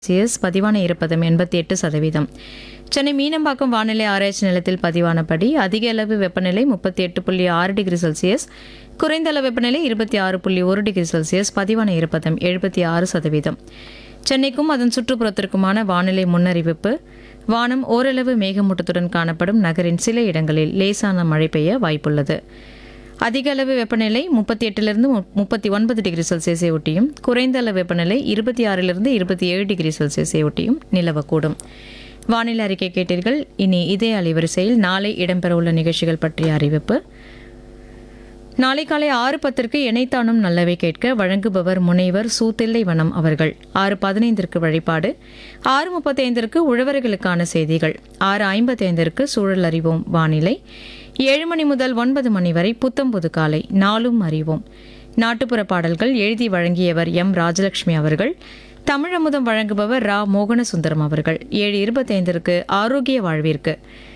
Celsius பதிவான ஈரப்பதம் எண்பத்தி எட்டு சதவீதம் சென்னை மீனம்பாக்கம் வானிலை ஆராய்ச்சி நிலையத்தில் பதிவானபடி அதிக அளவு வெப்பநிலை முப்பத்தி எட்டு புள்ளி ஆறு டிகிரி செல்சியஸ் குறைந்த அளவு வெப்பநிலை இருபத்தி ஆறு புள்ளி ஒரு டிகிரி செல்சியஸ் பதிவான ஈரப்பதம் எழுபத்தி ஆறு சதவீதம் சென்னைக்கும் அதன் சுற்றுப்புறத்திற்குமான வானிலை முன்னறிவிப்பு வானம் ஓரளவு மேகமூட்டத்துடன் காணப்படும் நகரின் சில இடங்களில் லேசான மழை பெய்ய வாய்ப்புள்ளது அதிக அளவு வெப்பநிலை முப்பத்தி எட்டிலிருந்து முப்பத்தி ஒன்பது டிகிரி செல்சியஸை ஒட்டியும் குறைந்த அளவு வெப்பநிலை இருபத்தி ஆறிலிருந்து இருபத்தி ஏழு டிகிரி செல்சியஸை ஒட்டியும் நிலவக்கூடும் வானிலை அறிக்கை கேட்டீர்கள் இனி இதே அலைவரிசையில் நாளை இடம்பெறவுள்ள நிகழ்ச்சிகள் பற்றிய அறிவிப்பு நாளை காலை ஆறு பத்திற்கு இணைத்தானும் நல்லவை கேட்க வழங்குபவர் முனைவர் சூத்தில்லை வனம் அவர்கள் ஆறு பதினைந்திற்கு வழிபாடு ஆறு முப்பத்தைந்திற்கு உழவர்களுக்கான செய்திகள் ஆறு ஐம்பத்தைந்திற்கு சூழல் அறிவோம் வானிலை ஏழு மணி முதல் ஒன்பது மணி வரை புத்தம் புது காலை நாளும் அறிவோம் நாட்டுப்புற பாடல்கள் எழுதி வழங்கியவர் எம் ராஜலட்சுமி அவர்கள் தமிழமுதம் வழங்குபவர் ரா மோகனசுந்தரம் அவர்கள் ஏழு இருபத்தைந்திற்கு ஆரோக்கிய வாழ்விற்கு